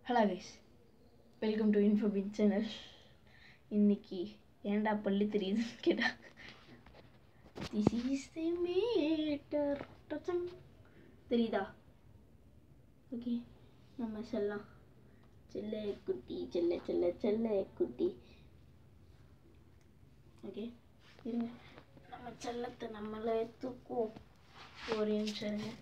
Hello guys welcome to Infobin channel இன்னைக்கு ஏன்டா பள்ளி தெரியுதுன்னு கேட்டா திஸ் இஸ் தி மேட்டர் டச்சம் தெரியுதா ஓகே நம்ம செல்லாம் செல்ல குட்டி செல்ல செல்ல செல்ல குட்டி ஓகே இருங்க நம்ம செல்லத்தை நம்மளே தூக்குவோம் ஒரு நிமிஷம் இருங்க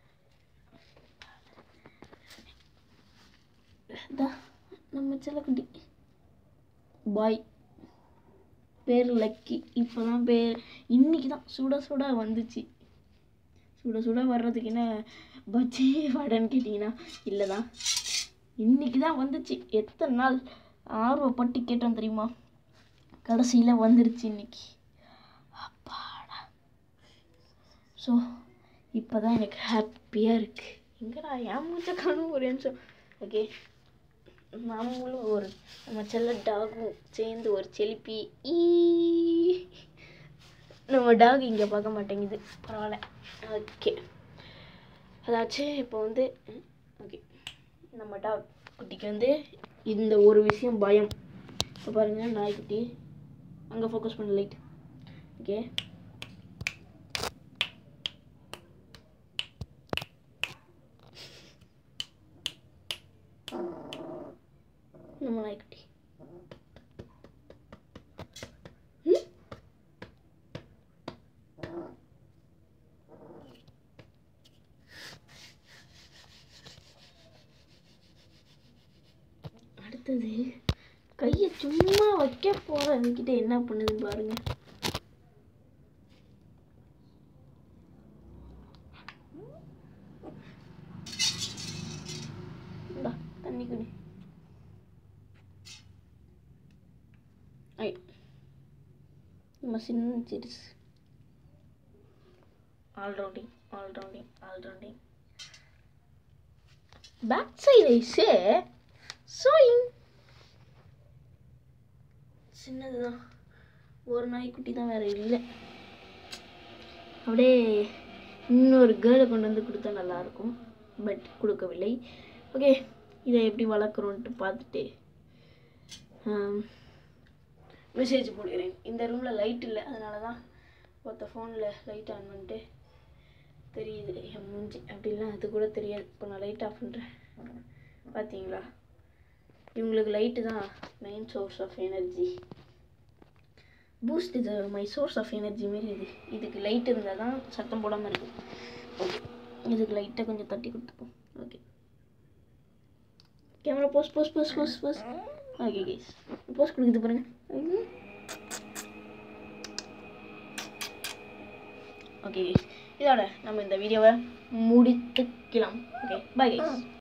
இதா நம்ம செல்லக்குட்டி பாய் பேர் லக்கி இப்போ தான் பேர் இன்னைக்கு தான் சுட சுட வந்துச்சு சுட சுட வர்றதுக்கு என்ன பஜ்ஜி வடைன்னு கேட்டிங்கன்னா இல்லை தான் இன்னைக்கு தான் வந்துச்சு எத்தனை நாள் ஆர்வப்பட்டு கேட்டோம் தெரியுமா கடைசியில் வந்துடுச்சு இன்னைக்கு அப்பாடா ஸோ இப்போ தான் எனக்கு ஹாப்பியாக இருக்குது எங்கடா என் மூச்சை காணும் ஒரு நிமிஷம் ஓகே நாமளும் ஒரு நம்ம செல்ல டாகும் சேர்ந்து ஒரு செலுப்பி ஈ நம்ம டாக் இங்கே பார்க்க மாட்டேங்குது பரவாயில்ல ஓகே அதாச்சும் இப்போ வந்து ஓகே நம்ம டாக் குட்டிக்கு வந்து இந்த ஒரு விஷயம் பயம் இப்போ பாருங்கள் நாய்க்குட்டி அங்கே ஃபோக்கஸ் பண்ண லைட் ஓகே நம்ம நாய்க்குட்டி ம்? அடுத்தது கையை சும்மா வைக்க போறதுக்கிட்ட என்ன பண்ணுதுன்னு பாருங்க இந்தா, தண்ணி குடி ஐ நம்ம சின்ன series all rounding all rounding all rounding back side ஐஸே சோயிங் சின்னதுதான் ஒரு நாய்க்குட்டி தான் வேற இல்லை அப்படியே இன்னொரு கேர்ளை கொண்டு வந்து கொடுத்தா நல்லாயிருக்கும் பட் கொடுக்கவில்லை ஓகே இதை எப்படி வளர்க்குறோன்ட்டு பார்த்துட்டு மெசேஜ் போடுகிறேன் இந்த ரூமில் லைட் இல்லை அதனால தான் ஒருத்த ஃபோனில் லைட் ஆன் பண்ணிட்டு தெரியுது என் மூஞ்சி அப்படிலாம் அது கூட தெரியாது இப்போ நான் லைட் ஆஃப் பண்ணுறேன் பார்த்தீங்களா இவங்களுக்கு லைட்டு தான் main source of energy boost இது மை சோர்ஸ் ஆஃப் எனர்ஜி மாரி இது இதுக்கு லைட் இருந்தால் தான் சத்தம் போடாமல் இருக்கும் ஓகே இதுக்கு லைட்டை கொஞ்சம் தட்டி கொடுத்துப்போம் okay camera post post post post post okay guys post கொடுக்குது பாருங்க ஓகே இதோட நம்ம இந்த வீடியோவை முடித்துக்கலாம் ஓகே பை கைஸ்